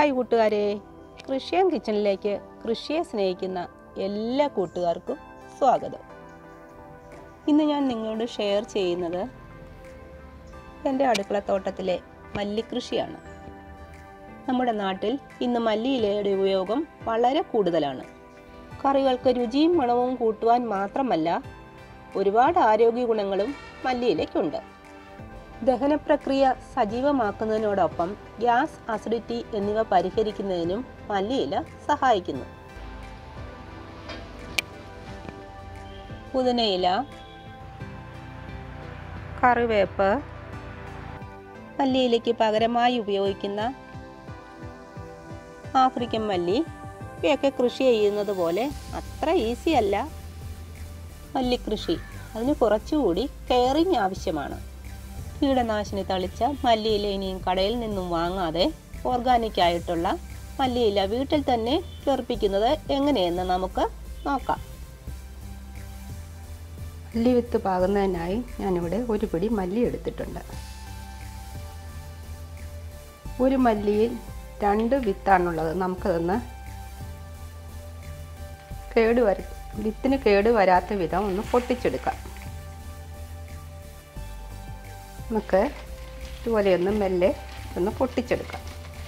hi കൂട്ടുകാരെ കൃഷിയം കിച്ചണിലേക്ക് കൃഷിയെ സ്നേഹിക്കുന്ന എല്ലാ കൂട്ടുകാർക്കും സ്വാഗതം ഇന്ന് ഞാൻ നിങ്ങളോട് ഷെയർ ചെയ്യുന്നത് എൻ്റെ അടുക്കളത്തോട്ടത്തിലെ മല്ലിക്കൃഷിയാണ് നമ്മുടെ നാട്ടിൽ ഇന്ന് മല്ലിയിലയുടെ ഉപയോഗം വളരെ കൂടുതലാണ് കറികൾക്ക് രുചിയും മണവും കൂട്ടുവാൻ മാത്രമല്ല ഒരുപാട് ആരോഗ്യ ഗുണങ്ങളും മല്ലിയിലയ്ക്കുണ്ട് ദഹന പ്രക്രിയ സജീവമാക്കുന്നതിനോടൊപ്പം ഗ്യാസ് അസിഡിറ്റി എന്നിവ പരിഹരിക്കുന്നതിനും മല്ലിയില സഹായിക്കുന്നു പുതിനയില കറിവേപ്പ് മല്ലിയിലയ്ക്ക് പകരമായി ഉപയോഗിക്കുന്ന ആഫ്രിക്കൻ മല്ലി ഇവയൊക്കെ കൃഷി ചെയ്യുന്നത് പോലെ അത്ര ഈസി അല്ല മല്ലിക്കൃഷി അതിന് കുറച്ചുകൂടി കെയറിങ് ആവശ്യമാണ് കീടനാശിനി തളിച്ച മല്ലിയില ഇനിയും കടയിൽ നിന്നും വാങ്ങാതെ ഓർഗാനിക് ആയിട്ടുള്ള മല്ലിയില വീട്ടിൽ തന്നെ ചേർപ്പിക്കുന്നത് എങ്ങനെയെന്ന് നമുക്ക് നോക്കാം മല്ലി വിത്ത് പാകുന്നതിനായി ഞാനിവിടെ ഒരു പിടി മല്ലി എടുത്തിട്ടുണ്ട് ഒരു മല്ലിയിൽ രണ്ട് വിത്താണുള്ളത് നമുക്കതൊന്ന് കേട് വര വിത്തിന് കേട് വരാത്ത വിധം ഒന്ന് പൊട്ടിച്ചെടുക്കാം നമുക്ക് ഇതുപോലെ ഒന്ന് മെല്ലെ ഒന്ന് പൊട്ടിച്ചെടുക്കാം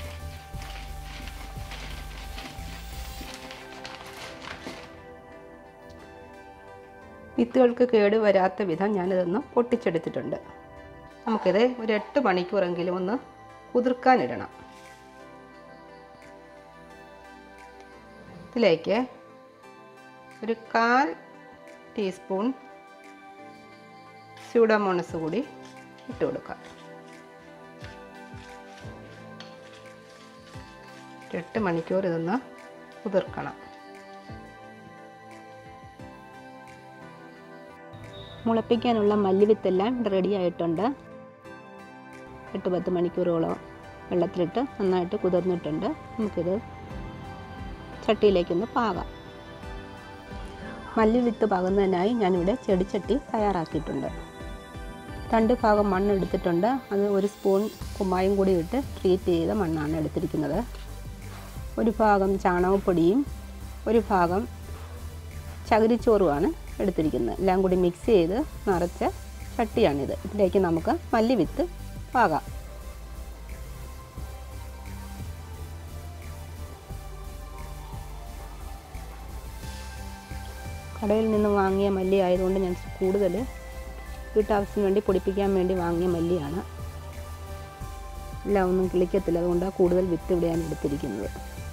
വിത്തുകൾക്ക് കേട് വരാത്ത വിധം ഞാനിതൊന്ന് പൊട്ടിച്ചെടുത്തിട്ടുണ്ട് നമുക്കിത് ഒരു എട്ട് മണിക്കൂറെങ്കിലും ഒന്ന് കുതിർക്കാനിടണം ഇതിലേക്ക് ഒരു കാൽ ടീസ്പൂൺ സ്യൂഡോമോണസ് കൂടി ഇട്ട് കൊടുക്കാം എട്ട് മണിക്കൂർ ഇതൊന്ന് കുതിർക്കണം മുളപ്പിക്കാനുള്ള മല്ലിവിത്തെല്ലാം റെഡി ആയിട്ടുണ്ട് എട്ട് പത്ത് മണിക്കൂറോളം വെള്ളത്തിലിട്ട് നന്നായിട്ട് കുതിർന്നിട്ടുണ്ട് നമുക്കിത് ചട്ടിയിലേക്കൊന്ന് പാകാം മല്ലിവിത്ത് പാകുന്നതിനായി ഞാനിവിടെ ചെടിച്ചട്ടി തയ്യാറാക്കിയിട്ടുണ്ട് രണ്ട് ഭാഗം മണ്ണ് എടുത്തിട്ടുണ്ട് അത് ഒരു സ്പൂൺ കുമ്മായം കൂടി ഇട്ട് ട്രീറ്റ് ചെയ്ത മണ്ണാണ് എടുത്തിരിക്കുന്നത് ഒരു ഭാഗം ചാണകപ്പൊടിയും ഒരു ഭാഗം ചകിരിച്ചോറുമാണ് എടുത്തിരിക്കുന്നത് എല്ലാം കൂടി മിക്സ് ചെയ്ത് നിറച്ച ചട്ടിയാണിത് ഇതിലേക്ക് നമുക്ക് മല്ലിവിത്ത് പാകാം കടയിൽ നിന്ന് വാങ്ങിയ മല്ലി ആയതുകൊണ്ട് ഞാൻ കൂടുതൽ വീട്ടാവശ്യത്തിന് വേണ്ടി പൊടിപ്പിക്കാൻ വേണ്ടി വാങ്ങിയ മല്ലിയാണ് എല്ലാം ഒന്നും കിളിക്കത്തില്ല അതുകൊണ്ടാണ് കൂടുതൽ വിത്ത് ഇവിടെയാണ് എടുത്തിരിക്കുന്നത്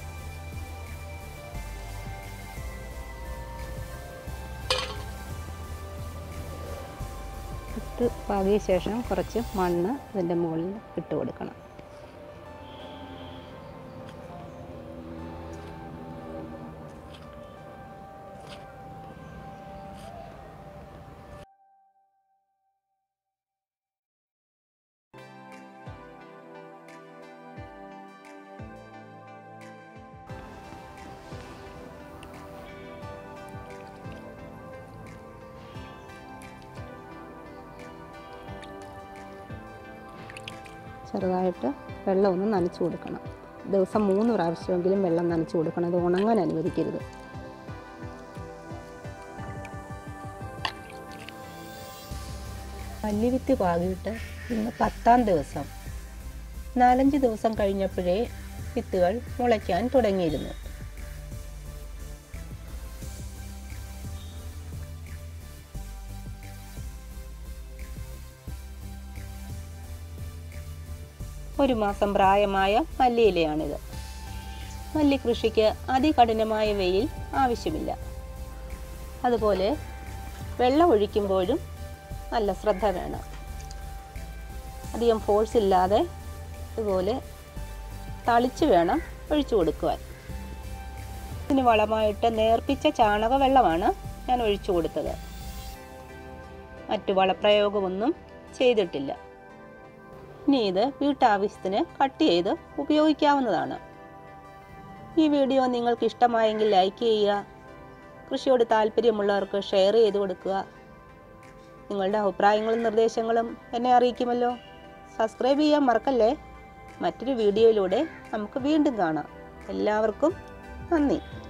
വിത്ത് പാകിയ ശേഷം കുറച്ച് മണ്ണ് ഇതിൻ്റെ മുകളിൽ ഇട്ട് കൊടുക്കണം ചെറുതായിട്ട് വെള്ളം ഒന്ന് നനച്ച് കൊടുക്കണം ദിവസം മൂന്ന് പ്രാവശ്യമെങ്കിലും വെള്ളം നനച്ച് കൊടുക്കണം ഇത് ഉണങ്ങാൻ അനുവദിക്കരുത് മല്ലിവിത്ത് പാകിയിട്ട് ഇന്ന് പത്താം ദിവസം നാലഞ്ച് ദിവസം കഴിഞ്ഞപ്പോഴേ വിത്തുകൾ മുളയ്ക്കാൻ തുടങ്ങിയിരുന്നു ഒരു മാസം പ്രായമായ മല്ലിയിലയാണിത് മല്ലി കൃഷിക്ക് അതികഠിനമായ വെയിൽ ആവശ്യമില്ല അതുപോലെ വെള്ളം ഒഴിക്കുമ്പോഴും നല്ല ശ്രദ്ധ വേണം അധികം ഫോഴ്സ് ഇല്ലാതെ ഇതുപോലെ തളിച്ച് വേണം ഒഴിച്ചു കൊടുക്കുവാൻ ഇതിന് വളമായിട്ട് നേർപ്പിച്ച ചാണക വെള്ളമാണ് ഞാൻ ഒഴിച്ചു കൊടുത്തത് മറ്റു വളപ്രയോഗമൊന്നും ചെയ്തിട്ടില്ല ഇനി ഇത് വീട്ടാവശ്യത്തിന് കട്ട് ചെയ്ത് ഉപയോഗിക്കാവുന്നതാണ് ഈ വീഡിയോ നിങ്ങൾക്ക് ഇഷ്ടമായെങ്കിൽ ലൈക്ക് ചെയ്യുക കൃഷിയോട് താല്പര്യമുള്ളവർക്ക് ഷെയർ ചെയ്ത് കൊടുക്കുക നിങ്ങളുടെ അഭിപ്രായങ്ങളും നിർദ്ദേശങ്ങളും എന്നെ അറിയിക്കുമല്ലോ സബ്സ്ക്രൈബ് ചെയ്യാൻ മറക്കല്ലേ മറ്റൊരു വീഡിയോയിലൂടെ നമുക്ക് വീണ്ടും കാണാം എല്ലാവർക്കും നന്ദി